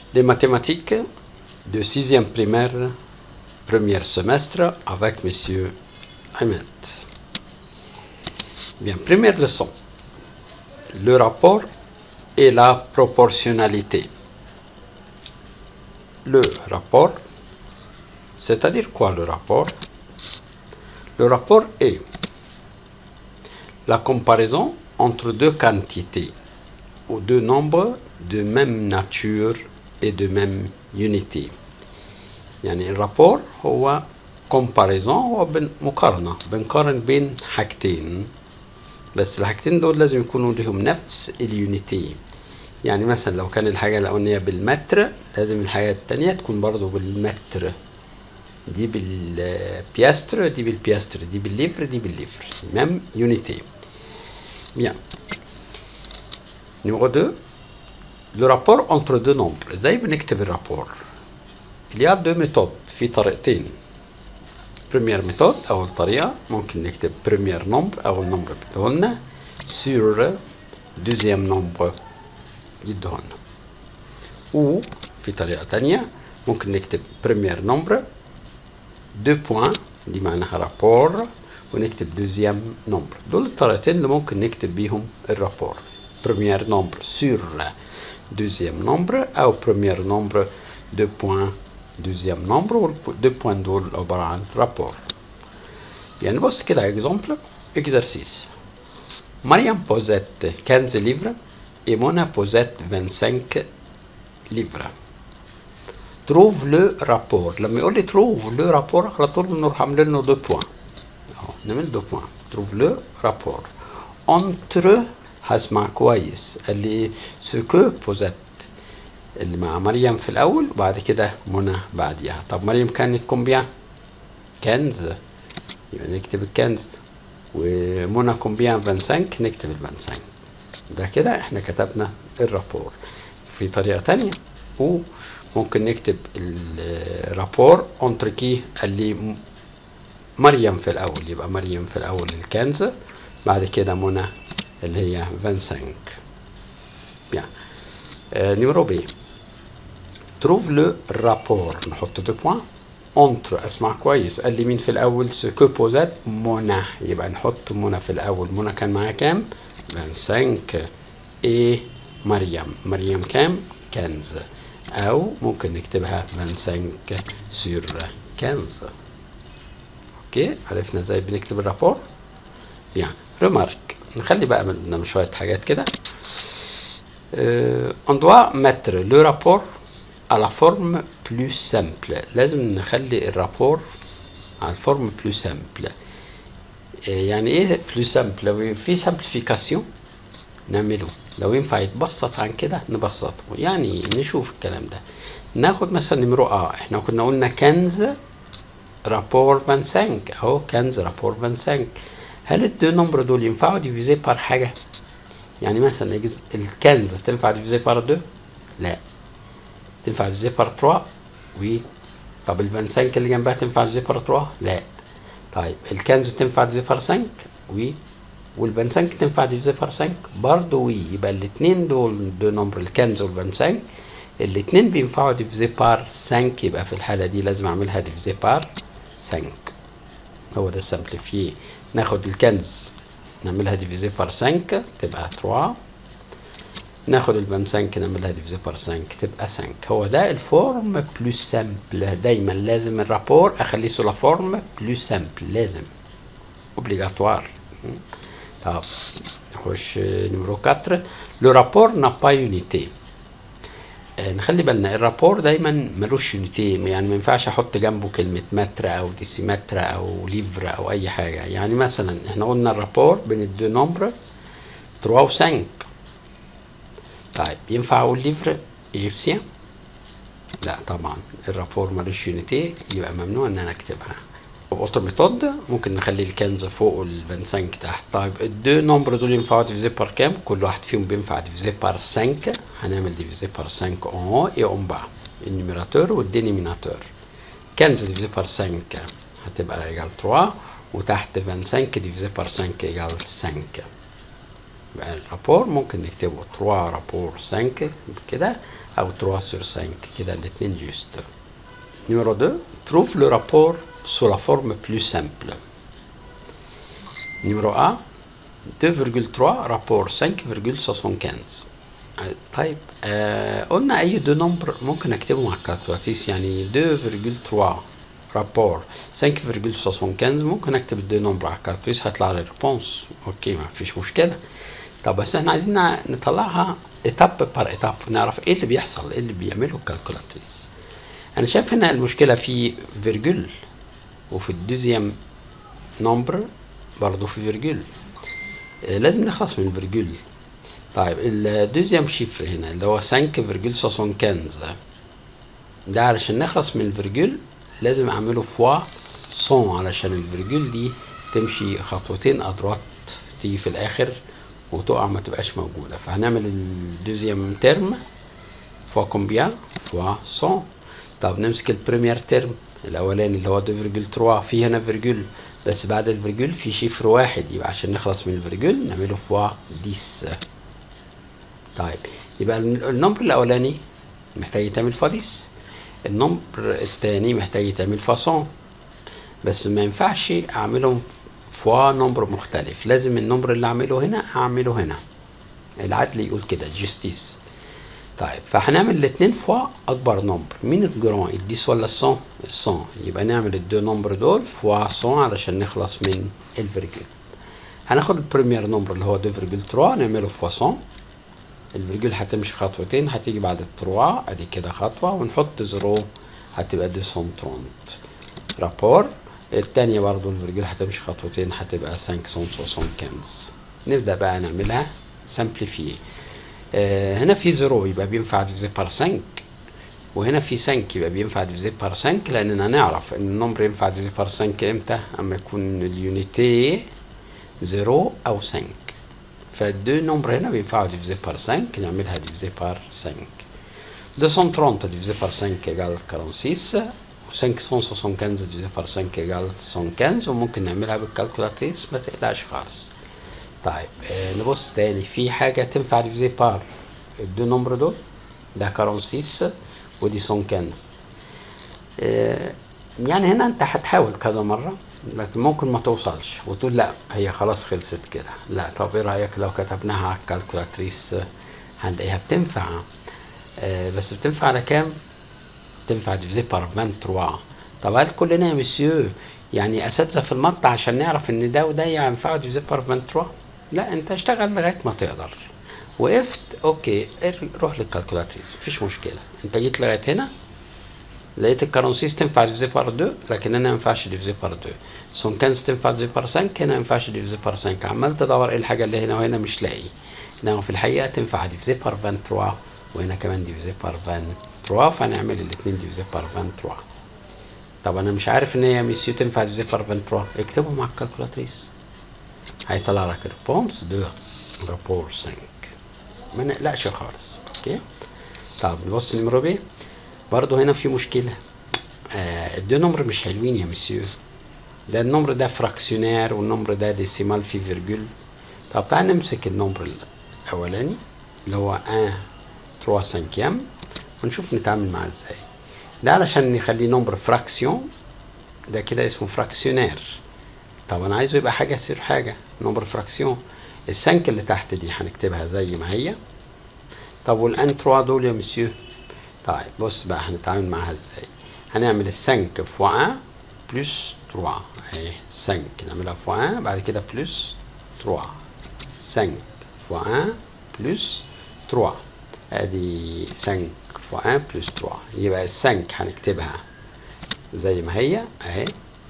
des mathématiques de sixième primaire, premier semestre avec Monsieur Ahmed. Bien, première leçon. Le rapport et la proportionnalité. Le rapport, c'est-à-dire quoi le rapport Le rapport est la comparaison entre deux quantités ou deux nombres de même nature et de même unité يعني الرابور هو comparaison هو بن مقارنة بنقارن بين حاجتين بس الحاجتين دول لازم يكونوا لهم نفس اليونيتي يعني مثلا لو كان الحاجة الأولانية بالمتر لازم الحاجة التانية تكون برضو بالمتر دي بالبياستر دي بالبياستر دي بالليفر دي بالليفر même unité bien numéro 2 le rapport entre deux nombres ازاي بنكتب الرابور il y a deux méthodes في طريقتين première méthode أول طريقة ممكن نكتب premier nombre أول نمبر بدهولنا sur deuxième nombre يدهولنا و في طريقة تانية ممكن نكتب premier nombre deux points دي معناها رابور ونكتب deuxième nombre دول الطريقتين اللي ممكن نكتب بيهم الرابور premier nombre sur deuxième nombre أو premier nombre deux points deuxième nombre والدو بوان دول عبارة عن رابور يعني بص كده اكزامبل اكزرسيس مريم بوزيت 15 ليفر et Mona بوزيت 25 ليفر تروف لو رابور لما يقول لي تروف لو رابور على طول بنروح عاملين له دو بوان اهو نعمل دو بوان تروف لو رابور انتر هسمع كويس قال لي سكو بوزيت اللي مع مريم في الاول وبعد كده منى بعديها طب مريم كانت كومبيان كنز يبقى نكتب الكنز ومنى كومبيان 25 نكتب ال 25 ده كده احنا كتبنا الرابور في طريقه تانية وممكن نكتب الرابور اونتر كي قال لي مريم في الاول يبقى مريم في الاول الكنز بعد كده منى اللي هي 25 بيان نيميرو بي تروف لو رابور نحط دو بوان اونتر اسمع كويس قال لي مين في الاول سكو بوزات منى يبقى نحط منى في الاول منى كان معاها كام 25 ايه مريم مريم كام كنز او ممكن نكتبها 25 سور كنز اوكي عرفنا ازاي بنكتب الرابور يعني ريمارك نخلي بقى من شويه حاجات كده Euh, on doit mettre le rapport à la forme plus simple لازم نخلي الرابور على الفورم plus simple يعني ايه plus simple لو في simplification نعمله لو ينفع يتبسط عن كده نبسطه يعني نشوف الكلام ده ناخد مثلا نمرو اه احنا كنا قلنا كنز رابور 25 اهو كنز رابور 25 هل الدو نمبر دول ينفعوا ديفيزي بار حاجه يعني مثلا الكنز تنفع ديفيزي بار 2 لا تنفع ديفيزي بار 3 وي طب ال 25 اللي جنبها تنفع ديفيزي بار 3 لا طيب الكنز تنفع ديفيزي بار 5 وي وال 25 تنفع ديفيزي بار 5 برضه وي يبقى الاثنين دول دو نمبر الكنز وال 25 الاثنين بينفعوا ديفيزي بار 5 يبقى في الحاله دي لازم اعملها ديفيزي بار 5 هو ده السمبليفيه ناخد الكنز نعملها ديفيزي بار 5 تبقى 3 ناخد ال 25 نعملها ديفيزي بار 5 تبقى 5 هو ده الفورم بلو سامبل دايما لازم الرابور اخليه سو لا فورم بلو سامبل لازم اوبليغاتوار طب نخش نمرو 4 لو رابور n'a pas unité نخلي بالنا الرابور دايما ملوش يونيتي يعني ما ينفعش احط جنبه كلمه متر او ديسيمتر او ليفر او اي حاجه يعني مثلا احنا قلنا الرابور بين الدو نمبر 3 و 5 طيب ينفع اقول ليفر ايجيبسيان لا طبعا الرابور ملوش يونيتي يبقى ممنوع ان انا اكتبها اوتر ميثود ممكن نخلي الكنز فوق والبنسانك تحت طيب الدو نمبر دول ينفعوا ديفيزي بار كام كل واحد فيهم بينفع ديفيزي بار 5 هنعمل ديفيزي بار 5 اون هو اي اون با النيميراتور والدينيميناتور كنز ديفيزي بار 5 هتبقى ايجال 3 وتحت 25 ديفيزي بار 5 ايجال 5 يبقى الرابور ممكن نكتبه 3 رابور 5 كده او 3 sur 5 كده الاتنين جوست numéro 2 trouve le rapport sous la forme plus simple numéro A 2,3 rapport 5,75 طيب آه قلنا اي دو نمبر ممكن اكتبه مع الكالكولاتريس يعني 2,3 رابور 5,75 ممكن اكتب الدو نمبر على الكالكولاتريس هيطلع لي الريبونس اوكي ما فيش مشكله طب بس احنا عايزين نطلعها ايتاب بار ايتاب نعرف ايه اللي بيحصل ايه اللي بيعمله الكالكولاتريس انا شايف هنا المشكله في فيرجول وفي الدوزيام نمبر برضه في فيرجول آه لازم نخلص من الفيرجول طيب الدوزيام شيفر هنا اللي هو 5,75 ده علشان نخلص من الفيرجول لازم اعمله فوا 100 علشان الفيرجول دي تمشي خطوتين ادروات تيجي في الاخر وتقع ما تبقاش موجودة فهنعمل الدوزيام ترم فوا كومبيان فوا 100 طب نمسك البريمير ترم الاولاني اللي هو 2,3 في هنا فيرجول بس بعد الفيرجول في شيفر واحد يبقى عشان نخلص من الفيرجول نعمله فوا 10 طيب يبقى النمبر الاولاني محتاج يتعمل فوا 10 النمبر الثاني محتاج يتعمل فوا 100 بس ما ينفعش اعملهم فوا نمبر مختلف لازم النمبر اللي اعمله هنا اعمله هنا العدل يقول كده جستيس طيب فهنعمل الاثنين فوا اكبر نمبر مين الجران الديس ولا الصون الصون يبقى نعمل الدو نمبر دول فوا صون علشان نخلص من الفيرجول هناخد البريمير نمبر اللي هو 2,3 نعمله فوا صون الفيرجول هتمشي خطوتين هتيجي بعد التروا ادي كده خطوه ونحط زيرو هتبقى 230 رابور التانية برضو الفيرجول هتمشي خطوتين هتبقى 575 نبدأ بقى نعملها سامبليفي آه هنا في زيرو يبقى بينفع ديفيزي بار 5 وهنا في 5 يبقى بينفع ديفيزي بار 5 لأننا نعرف إن النمبر ينفع ديفيزي بار 5 إمتى؟ أما يكون اليونيتي زيرو أو 5 فالدو نمبر هنا بينفعوا ديفيزي بار 5 نعملها ديفيزي بار 5 230 divisé par 5 égale 46 575 divisé par 5 égale 115 وممكن نعملها بالكالكولاتريس ما تقلقش خالص طيب آه نبص تاني في حاجة تنفع ديفيزي بار الدو نمبر دول ده 46 ودي 115 آه يعني هنا انت هتحاول كذا مرة لكن ممكن ما توصلش وتقول لا هي خلاص خلصت كده لا طب ايه رأيك لو كتبناها على الكالكولاتريس هنلاقيها بتنفع آه بس بتنفع على كام؟ تنفع ديفيزي بار 23 طب هل كلنا يا مسيو يعني اساتذه في المطة عشان نعرف ان ده وده ينفعوا ديفيزي بار 23 لا انت اشتغل لغايه ما تقدر وقفت اوكي روح للكالكولاتريس مفيش مشكله انت جيت لغايه هنا لقيت الكارونسيس تنفع ديفيزي بار 2 لكن هنا ما ينفعش ديفيزي بار 2 سونكانس تنفع ديفيزي بار 5 هنا ما ينفعش ديفيزي بار 5 عمال تدور ايه الحاجه اللي هنا وهنا مش لاقي انما في الحقيقه تنفع ديفيزي بار 23 وهنا كمان ديفيزي بار 23 فهنعمل الاثنين ديفيزي بار 23 طب انا مش عارف ان هي ميسيو تنفع ديفيزي بار 23 اكتبه مع الكالكولاتريس هيطلع لك ريبونس دو رابور 5 ما نقلقش خالص اوكي طب نبص نمرو بي برضه هنا في مشكله آه الدو نمر مش حلوين يا مسيو ده النمر ده فراكسيونير والنمر ده ديسيمال في فيرجول طب تعال نمسك النمر الاولاني اللي هو 1 3 سانكيام ونشوف نتعامل معاه ازاي ده علشان نخليه نمبر فراكسيون ده كده اسمه فراكسيونير طب انا عايزه يبقى حاجه سير حاجه نمبر فراكسيون السنك اللي تحت دي هنكتبها زي ما هي طب والان 3 دول يا مسيو طيب بص بقى هنتعامل معاها ازاي هنعمل السنك في 1 بلس 3 اهي سنك نعملها في 1 بعد كده بلس 3 سنك في 1 بلس 3 ادي 5 في 1 بلس 3 يبقى السنك هنكتبها زي ما هي اهي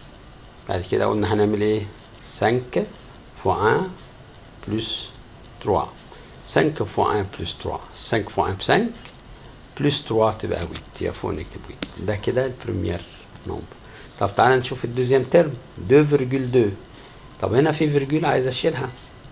بعد كده قلنا هنعمل ايه 5 في 1 بلس 3 5 في 1 بلس 3 5 في 1 ب 5 بلس 3 تبقى 8 يبقى فوق نكتب 8 ده كده البريمير نمبر طب تعالى نشوف الدوزيام ترم 2,2 طب هنا في فيرجول عايز اشيلها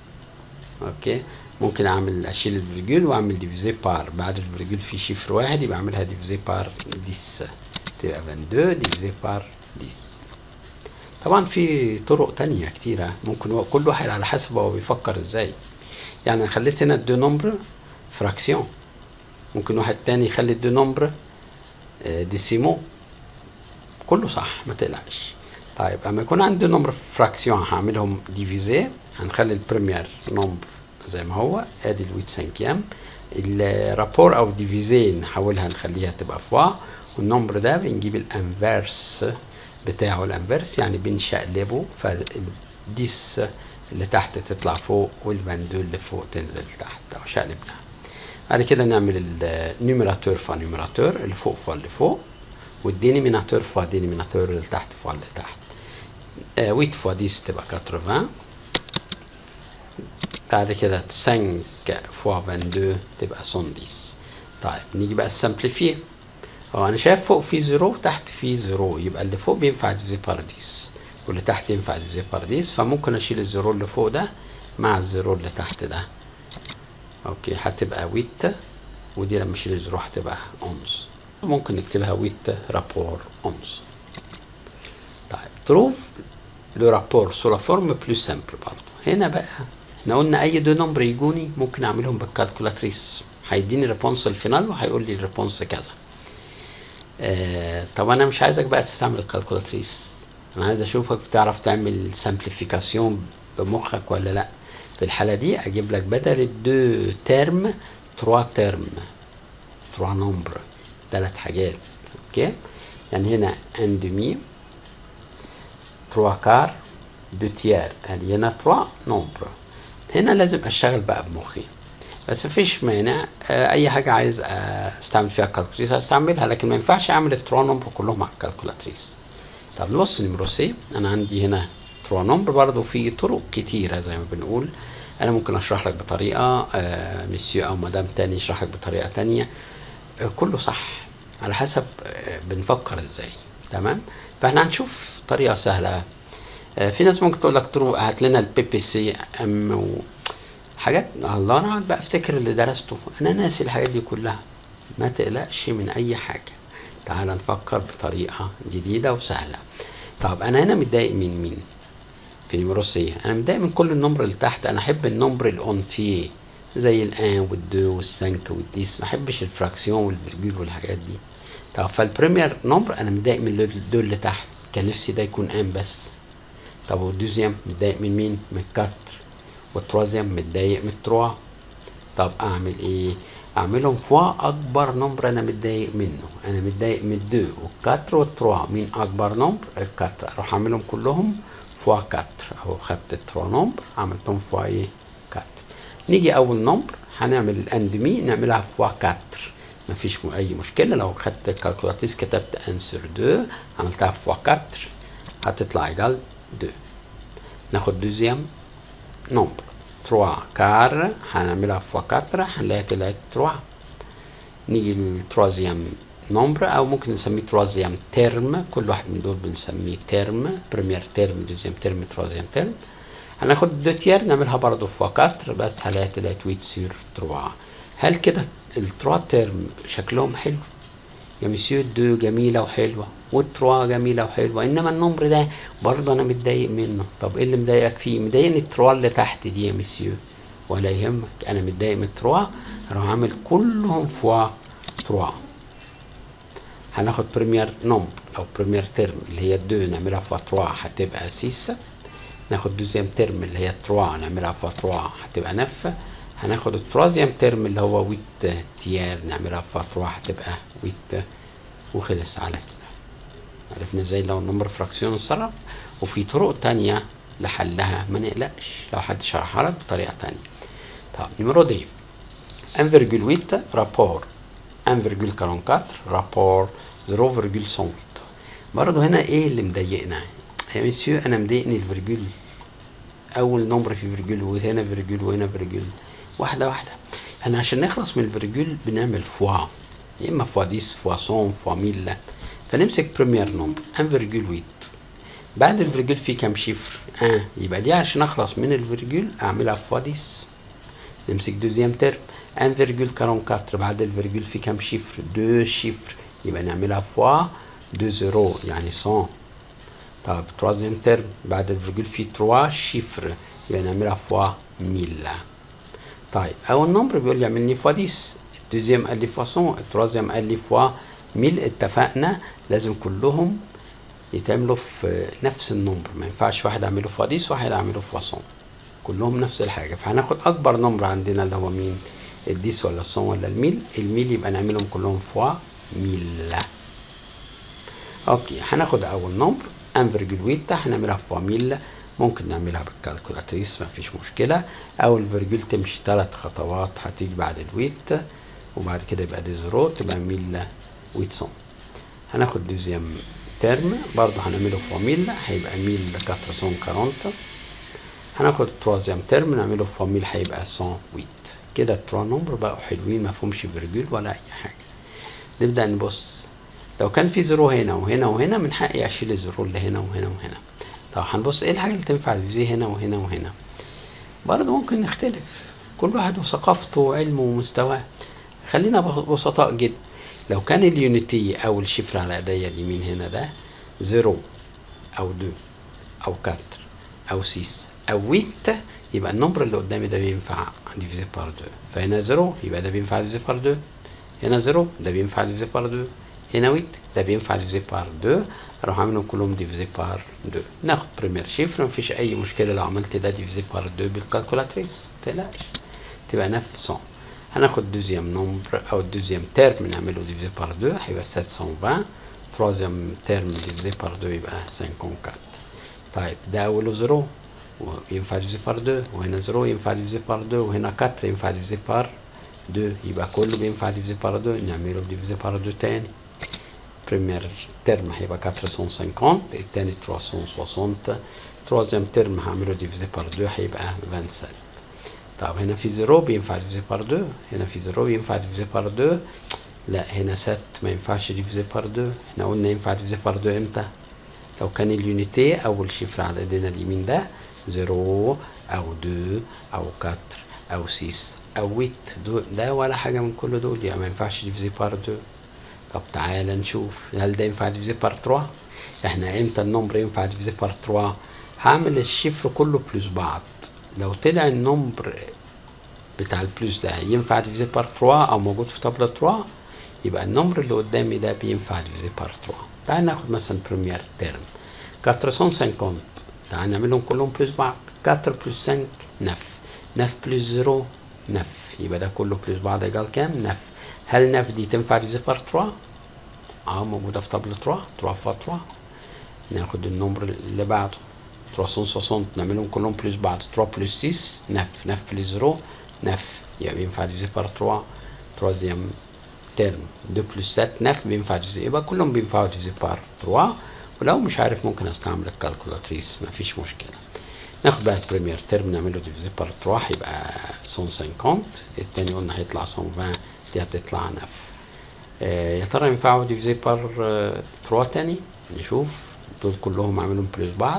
اوكي ممكن اعمل اشيل الفيرجول واعمل ديفيزي بار بعد الفيرجول في شيفر واحد يبقى اعملها ديفيزي بار 10 تبقى 22 ديفيزي بار 10 طبعا في طرق تانية كتيرة ممكن كل واحد على حسب هو بيفكر ازاي يعني أنا خليت هنا دو نمبر فراكسيون ممكن واحد تاني يخلي دو نمبر ديسيمو كله صح ما تقلقش طيب اما يكون عندي نمبر فراكسيون هعملهم ديفيزي هنخلي البريمير نمبر زي ما هو ادي الويت سانكيام الرابور او ديفيزي نحولها نخليها تبقى فوا والنمبر ده بنجيب الانفيرس بتاعه الانفيرس يعني بنشقلبه فالديس اللي تحت تطلع فوق والفاندو اللي فوق تنزل تحت او شقلبناها بعد كده نعمل النيوميراتور فوا نيوميراتور اللي فوق فوا اللي فوق والدينيميناتور فوا دينيميناتور اللي تحت فوا اللي تحت آه 8 فوا 10 تبقى 80 بعد كده 5 فوا 22 تبقى 110 طيب نيجي بقى السمبليفيه هو انا شايف فوق في زيرو تحت في زيرو يبقى اللي فوق بينفع ديفيزي بار 10 واللي تحت ينفع ديفيزي بار 10 فممكن اشيل الزيرو اللي فوق ده مع الزيرو اللي تحت ده اوكي هتبقى 8 ودي لما اشيل الزيرو هتبقى 11 ممكن نكتبها 8 رابور 11 طيب تروف لو رابور سو لا فورم بلو سامبل برضه هنا بقى احنا قلنا اي دو نمبر يجوني ممكن اعملهم بالكالكولاتريس هيديني ريبونس الفينال وهيقول لي الريبونس كذا آه طب انا مش عايزك بقى تستعمل الكالكولاتريس انا عايز اشوفك بتعرف تعمل سامبليفيكاسيون بمخك ولا لا في الحالة دي اجيب لك بدل الدو ترم تروا ترم تروا نمبر ثلاث حاجات اوكي يعني هنا ان دمي تروا كار دو تيار ادي هنا تروا نمبر هنا لازم اشتغل بقى بمخي بس مفيش مانع اي حاجه عايز استعمل فيها الكالكولاتريس هستعملها لكن ما ينفعش اعمل التروا نمبر كلهم على الكالكولاتريس طب نبص نمرو سي انا عندي هنا تروا نمبر برضه في طرق كتيره زي ما بنقول انا ممكن اشرح لك بطريقه آه مسيو او مدام تاني يشرح لك بطريقه تانية آه كله صح على حسب آه بنفكر ازاي تمام فاحنا هنشوف طريقه سهله آه في ناس ممكن تقول لك ترو هات لنا البي بي سي ام و حاجات الله انا بقى افتكر اللي درسته انا ناسي الحاجات دي كلها ما تقلقش من اي حاجه تعال نفكر بطريقه جديده وسهله طب انا هنا متضايق من مين في نمرو سي انا متضايق من كل النمبر اللي تحت انا احب النمبر الاونتي زي الان والدو والسنك والديس ما احبش الفراكسيون والفيرجول والحاجات دي طب فالبريمير نمبر انا متضايق من دول اللي تحت كان نفسي ده يكون ان بس طب والدوزيام متضايق من مين من الكاتر والتروازيام متضايق من التروا طب اعمل ايه اعملهم فوا اكبر نمبر انا متضايق منه انا متضايق من الدو والكاتر والتروا مين اكبر نمبر الكاتر اروح اعملهم كلهم فوا كاتر اهو خدت التروا نمبر عملتهم فوا ايه كاتر نيجي اول نمبر هنعمل الاندمي نعملها فوا كاتر مفيش اي مشكله لو خدت الكالكولاتيس كتبت انسر دو عملتها فوا كاتر هتطلع ايجال دو ناخد دوزيام نمبر 3 كار هنعملها فوا 4 هنلاقي طلعت 3 نيجي للتروازيام نمبر او ممكن نسميه تروازيام ترم كل واحد من دول بنسميه ترم بريمير ترم دوزيام ترم تروازيام ترم هناخد دو تير نعملها برضه فوا 4 بس هنلاقي طلعت 8 سور 3 هل كده التروا ترم شكلهم حلو يا مسيو دو جميله وحلوه والتروا جميله وحلوه انما النمبر ده برضه انا متضايق منه طب ايه اللي مضايقك فيه مضايقني التروا اللي تحت دي يا مسيو ولا يهمك انا متضايق من التروا اروح اعمل كلهم فوا تروا هناخد بريمير نمبر او بريمير ترم اللي هي الدو نعملها فوا تروا هتبقى 6 ناخد دوزيام ترم اللي هي تروا نعملها فوا تروا هتبقى نف هناخد الترازيام ترم اللي هو ويت تيار نعملها فوا تروا هتبقى ويت وخلص على كده عرفنا ازاي لو النمبر فراكسيون اتصرف وفي طرق تانية لحلها ما نقلقش لو حد شرحها لك بطريقة تانية طب نمرو دي 1,8 رابور 1,44 رابور 0,108 برضه هنا ايه اللي مضايقنا يا مسيو انا مضايقني الفيرجول اول نمبر في فيرجول وهنا فيرجول وهنا فيرجول واحدة واحدة احنا عشان نخلص من الفيرجول بنعمل فوا يا اما فوا 10 فوا 100 فوا 1000 فنمسك بريمير نمبر 1,8 بعد الفيرجول في كام شفر اه يبقى دي عشان اخلص من الفيرجول اعملها فوا 10 نمسك دوزيام ترم 1,44 بعد الفيرجول في كام شفر دو شفر يبقى نعملها فوا دو زيرو يعني 100 طب تروازيام ترم بعد الفيرجول في 3 شفر يبقى نعملها فوا 1000 طيب اول نمبر بيقول لي اعمل لي فوا 10 الدوزيام قال لي فوا 100 التروازيام قال لي فوا 1000 اتفقنا لازم كلهم يتعملوا في نفس النمبر ما ينفعش واحد اعمله فوا 10 واحد اعمله فوا 100 كلهم نفس الحاجه فهناخد اكبر نمبر عندنا اللي هو مين الديس ولا الصون ولا الميل الميل يبقى نعملهم كلهم فوا ميل اوكي هناخد اول نمبر 1,8 هنعملها فوا ميل ممكن نعملها بالكالكولاتريس مفيش مشكلة أو الفيرجول تمشي ثلاث خطوات هتيجي بعد الويت وبعد كده يبقى دي زيرو تبقى ميل ويت سون هناخد دوزيام ترم برضه هنعمله فوا ميل هيبقى ميل 440 هناخد تروازيام ترم نعمله فوا ميل هيبقى 108 كده التروا نمبر بقوا حلوين مفهومش فيرجول ولا أي حاجة نبدأ نبص لو كان في زيرو هنا وهنا وهنا من حقي أشيل الزيرو اللي هنا وهنا وهنا طب هنبص ايه الحاجة اللي تنفع تفيزيه هنا وهنا وهنا برضه ممكن نختلف كل واحد وثقافته وعلمه ومستواه خلينا بسطاء جدا لو كان اليونيتي او الشفر على ايديا اليمين هنا ده زيرو او دو او كاتر او سيس او ويت يبقى النمبر اللي قدامي ده بينفع ديفيزي بار دو فهنا زيرو يبقى ده بينفع ديفيزي بار دو هنا زيرو ده بينفع ديفيزي بار دو هنا ويت ده بينفع ديفيزي بار دو اروح اعملهم كلهم ديفيزي بار دو ناخد بريمير شيفر مفيش اي مشكله لو عملت ده ديفيزي بار دو بالكالكولاتريس متقلقش تبقى نفس صون هناخد دوزيام نمبر او دوزيام تيرم نعمله ديفيزي بار دو هيبقى 720 تروازيام تيرم ديفيزي بار دو يبقى 54 طيب ده اوله زيرو وينفع ديفيزي بار دو وهنا زيرو ينفع ديفيزي بار دو وهنا 4 ينفع ديفيزي بار دو يبقى كله بينفع ديفيزي بار دو نعمله ديفيزي بار دو تاني بريمير ترم هيبقى 450 التاني 360 تروازيام ترم هعمله ديفيزي بار دو هيبقى 27 طب هنا في زيرو بينفع ديفيزي بار دو هنا في زيرو ينفع ديفيزي بار دو لا هنا ست ما ينفعش ديفيزي بار دو احنا قلنا ينفع ديفيزي بار دو امتى لو كان اليونيتي اول شفر على ايدينا اليمين ده زيرو او دو او كاتر او سيس او ويت دو ده ولا حاجه من كل دول يعني ما ينفعش ديفيزي بار دو طب تعالى نشوف هل ده ينفع ديفيزي بار 3 احنا امتى النمبر ينفع ديفيزي بار 3 هعمل الشفر كله بلس بعض لو طلع النمبر بتاع البلس ده ينفع ديفيزي بار 3 او موجود في طابلة 3 يبقى النمبر اللي قدامي ده بينفع ديفيزي بار 3 تعال ناخد مثلا بريمير تيرم 450 تعال نعملهم كلهم بلس بعض 4 بلس 5 9 9 بلس 0 9 يبقى ده كله بلس بعض يجال كام 9 هل 9 دي تنفع ديفيزي بار 3 اه موجودة في طابلة 3 3 فوا 3 ناخد النمبر اللي بعده 360 نعملهم كلهم بلس بعض 3 بلس 6 9 9 بلس 0 9 يبقى بينفع ديفيزي بار 3 تروازيام ترم 2 بلس 7 9 بينفع ديفيزي يبقى كلهم بينفعوا ديفيزي بار 3 ولو مش عارف ممكن استعمل الكالكولاتريس مفيش مشكلة ناخد بقى البريمير ترم نعمله ديفيزي بار 3 يبقى 150 التاني قلنا هيطلع 120 دي هتطلع 9 آه يا ترى ينفعوا ديفيزي بار 3 تاني نشوف دول كلهم عاملهم بلس بعض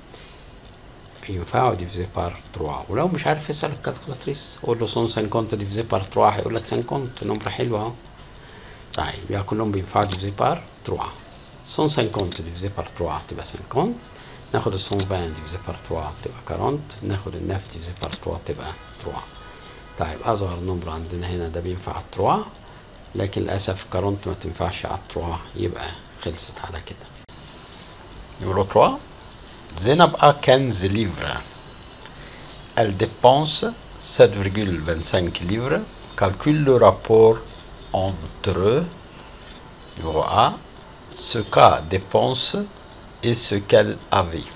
ينفعوا ديفيزي بار 3 ولو مش عارف اسال الكالكولاتريس قول له 150 ديفيزي بار 3 هيقول لك 50 نمره حلوه اهو طيب يبقى كلهم بينفعوا ديفيزي بار 3 150 ديفيزي بار 3 تبقى 50 ناخد ال 120 ديفيزي بار 3 تبقى 40 ناخد ال 9 ديفيزي بار 3 تبقى 3 طيب اصغر نمبر عندنا هنا ده بينفع 3 لكن للاسف 40 ما تنفعش على 3 يبقى خلصت على كده Numéro 3. Zénab a 15 livres. Elle dépense 7,25 livres. Calcule le rapport entre numéro A, ce qu'elle dépense et ce qu'elle avait.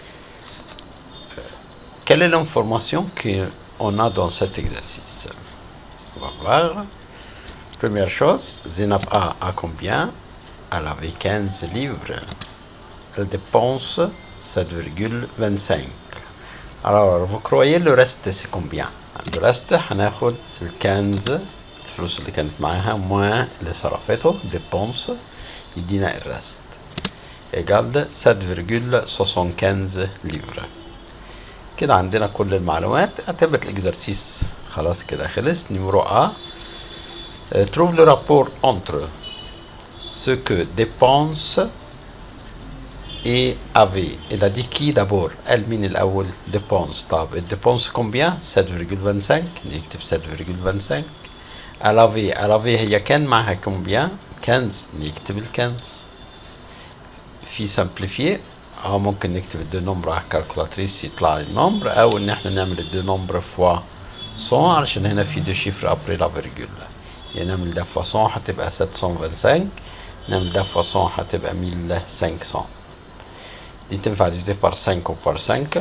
Euh, Quelle est l'information qu'on a dans cet exercice On va voir. Première chose, Zénab A a combien Elle avait 15 livres elle dépense 7,25 alors vous croyez le reste c'est combien le reste هناخد ال 15 الفلوس اللي كانت معاها moins اللي صرفته dépense يدينا الرست égale 7,75 livres كده عندنا كل المعلومات اعتبر الاكزرسيس خلاص كده خلص numéro A trouve le rapport entre ce que dépense et avait il a dit qui d'abord قال مين الأول dépense طب الديبونس combien 7,25 نكتب 7,25 elle avait elle avait هي كان معها combien 15 نكتب الكنز في simplifier اه ممكن نكتب الدو نمبر على الكالكولاتريس يطلع لي النمبر او ان احنا نعمل الدو نمبر فوا 100 علشان هنا في دو شيفر ابري لا فيرجول يعني نعمل ده فوا 100 هتبقى 725 نعمل ده فوا 100 هتبقى 1500 دي تنفع ديفيزي بار 5 ou par 5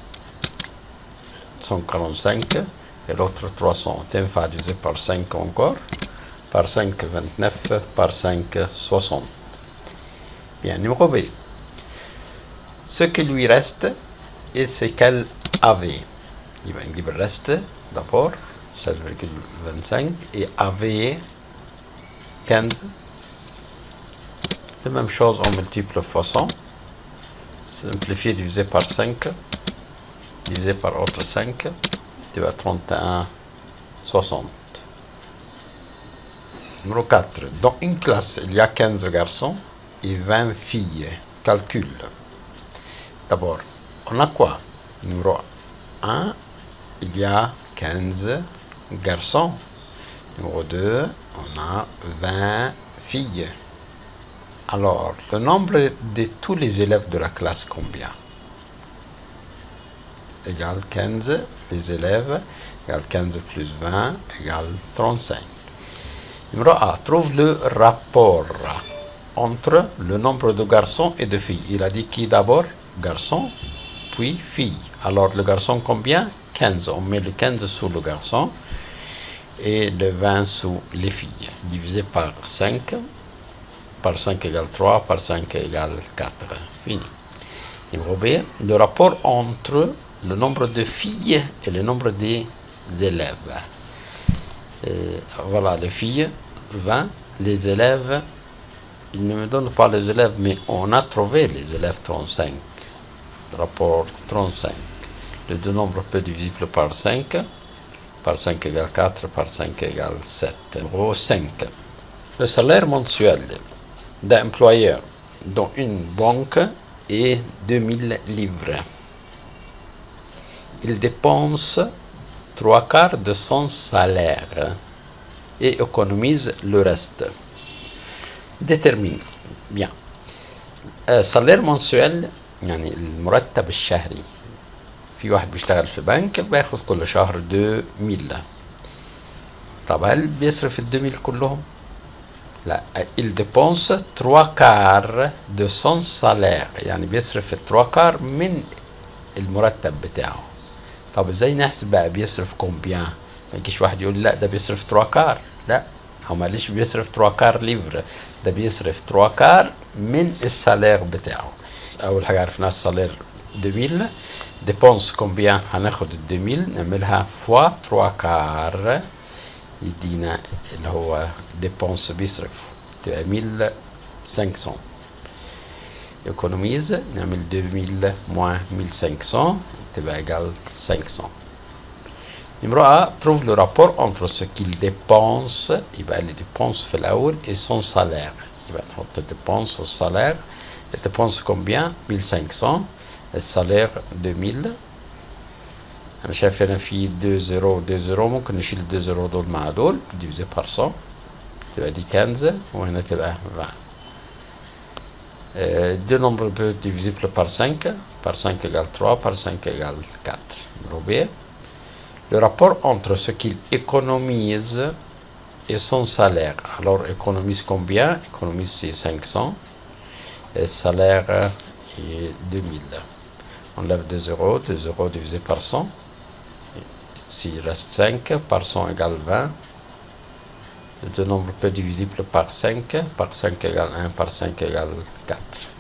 145 et l'autre 300 تنفع divisé par 5 encore par 5 29 par 5 60 bien numéro B ce qui lui reste et ce qu'elle avait يبقى نجيب الرست d'abord 7,25 et avait 15 la même chose on multiplie fois 100 simplifié divisé par 5 divisé par autre 5 تبقى 31 60 numéro 4 dans une classe il y a 15 garçons et 20 filles calcul d'abord on a quoi numéro 1 il y a 15 garçons numéro 2 on a 20 filles alors, le nombre de tous les élèves de la classe, combien Égale 15, les élèves, égale 15 plus 20, égale 35. Numéro A, trouve le rapport entre le nombre de garçons et de filles. Il a dit qui d'abord Garçon, puis fille. Alors, le garçon combien 15. On met le 15 sous le garçon et le 20 sous les filles. Divisé par 5 par 5 égale 3, par 5 égale 4. Fini. Numéro B, le rapport entre le nombre de filles et le nombre des élèves. Euh, voilà, les filles, 20, les élèves, il ne me donne pas les élèves, mais on a trouvé les élèves 35. Rapport 35. Les deux nombres peu divisibles par 5, par 5 égale 4, par 5 égale 7. Numéro 5. Le salaire mensuel d'un employeur dans une banque est 2000 livres. Il dépense trois quarts de son salaire et économise le reste. Détermine. Bien. salaire mensuel يعني المرتب الشهري في واحد بيشتغل في بنك بياخد كل شهر 2000 طب هل بيصرف ال 2000 كلهم؟ لا il dépense trois quarts de son salaire يعني بيصرف التروا كار من المرتب بتاعه طب ازاي نحسب بقى بيصرف كومبيان ما يجيش واحد يقول لا ده بيصرف تروا كار لا هو معلش بيصرف تروا كار ليفر ده بيصرف تروا كار من السالير بتاعه اول حاجه عرفناها السالير 2000 ديبونس كومبيان هناخد ال 2000 نعملها فوا تروا كار يدينا اللي هو ديبونس بيصرف تبقى 1500 économise نعمل 2000 moins 1500 تبقى égal 500 numéro A trouve le rapport entre ce qu'il dépense يبقى les dépenses في الأول et son salaire يبقى نحط dépense au salaire les dépenses combien 1500 السالير 2000 انا شايف هنا في 2 0 2 0 ممكن نشيل 2 0 دول مع دول ديفيزي بار 100 تبقى دي 15 وهنا تبقى 20 euh, deux nombres peu divisibles par 5 par 5 égale 3 par 5 égale 4 numéro B le rapport entre ce qu'il économise et son salaire alors économise combien économise c'est 500 et salaire est 2000 on lève 2 zéros 2 zéros divisé par 100 s'il reste 5 par 100 égale 20 le deux nombres peu divisibles par 5 par 5 égale 1 par 5 égale 4